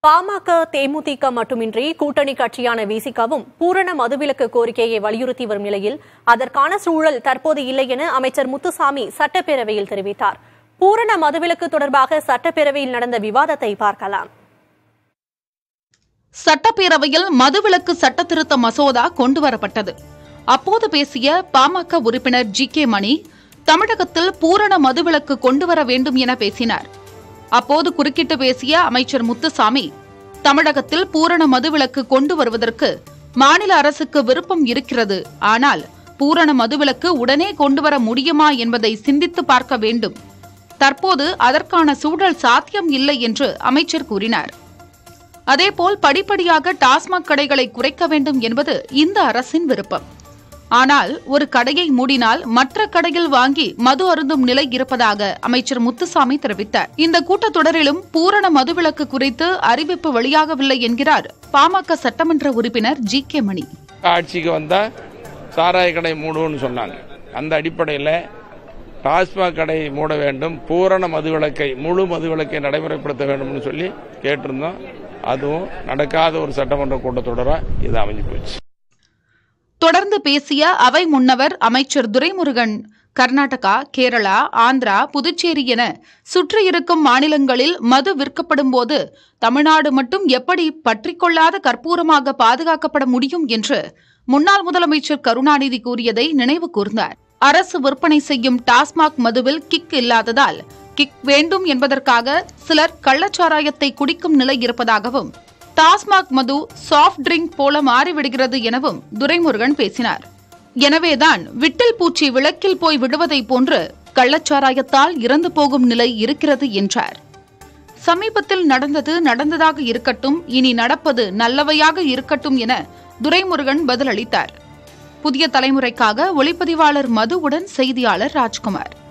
பாமக தேமுதிக மட்டுமின்றி கூட்டணி கட்சியான விசிகவும் பூரண மதுவிலக்கு கோரிக்கையை வலியுறுத்தி வரும் நிலையில் அதற்கான சூழல் தற்போது இல்லை என அமைச்சர் முத்துசாமி சட்டப்பேரவையில் தெரிவித்தார் பூரண மதுவிலக்கு தொடர்பாக சட்டப்பேரவையில் நடந்த விவாதத்தை பார்க்கலாம் சட்டப்பேரவையில் மதுவிலக்கு சட்ட திருத்த மசோதா கொண்டுவரப்பட்டது அப்போது பேசிய பாமக உறுப்பினர் ஜி கே மணி தமிழகத்தில் பூரண மதுவிலக்கு கொண்டுவர வேண்டும் என பேசினார் அப்போது குறுக்கிட்டு பேசிய அமைச்சர் முத்துசாமி தமிழகத்தில் பூரண மதுவிலக்கு கொண்டு வருவதற்கு மாநில அரசுக்கு விருப்பம் இருக்கிறது ஆனால் பூரண மதுவிலக்கு உடனே கொண்டுவர முடியுமா என்பதை சிந்தித்து பார்க்க வேண்டும் தற்போது அதற்கான சூழல் சாத்தியம் இல்லை என்று அமைச்சர் கூறினார் அதேபோல் படிப்படியாக டாஸ்மாக் கடைகளை குறைக்க வேண்டும் என்பது இந்த அரசின் விருப்பம் ஆனால் ஒரு கடையை மூடினால் மற்ற கடையில் வாங்கி மது அருந்தும் நிலை இருப்பதாக அமைச்சர் முத்துசாமி தெரிவித்தார் இந்த கூட்டத்தொடரிலும் பூரண மதுவிலக்கு குறித்து அறிவிப்பு வெளியாகவில்லை என்கிறார் பாமக சட்டமன்ற உறுப்பினர் ஜி கே மணி ஆட்சிக்கு வந்தால் சாராய கடை மூடுவோம்னு சொன்னாங்க அந்த அடிப்படையில் டாஸ்மாக் கடை மூட வேண்டும் பூரண மதுவிலக்கை முழு மதுவிலக்கை நடைமுறைப்படுத்த வேண்டும்னு சொல்லி கேட்டிருந்தோம் அதுவும் நடக்காத ஒரு சட்டமன்ற கூட்டத்தொடராக இது அமைஞ்சு போச்சு தொடர்ந்து பேசிய அவை முன்னவர் அமைச்சர் துரைமுருகன் கர்நாடகா கேரளா ஆந்திரா புதுச்சேரி என சுற்றியிருக்கும் மாநிலங்களில் மது விற்கப்படும் போது தமிழ்நாடு மட்டும் எப்படி பற்றிக்கொள்ளாத கற்பூரமாக பாதுகாக்கப்பட முடியும் என்று முன்னாள் முதலமைச்சர் கருணாநிதி கூறியதை நினைவு கூர்ந்தார் அரசு விற்பனை செய்யும் டாஸ்மாக் மதுவில் கிக் இல்லாததால் கிக் வேண்டும் என்பதற்காக சிலர் கள்ளச்சாராயத்தை குடிக்கும் நிலை இருப்பதாகவும் டாஸ்மாக் மது சாஃப்ட் ட்ரிங்க் போல மாறிவிடுகிறது எனவும் துரைமுருகன் பேசினார் எனவேதான் விட்டில் பூச்சி விளக்கில் போய் விடுவதைப் போன்று கள்ளச்சாராயத்தால் இறந்து போகும் நிலை இருக்கிறது என்றார் சமீபத்தில் நடந்தது நடந்ததாக இருக்கட்டும் இனி நடப்பது நல்லவையாக இருக்கட்டும் என துரைமுருகன் பதிலளித்தார் புதிய தலைமுறைக்காக ஒளிப்பதிவாளர் மதுவுடன் செய்தியாளர் ராஜ்குமார்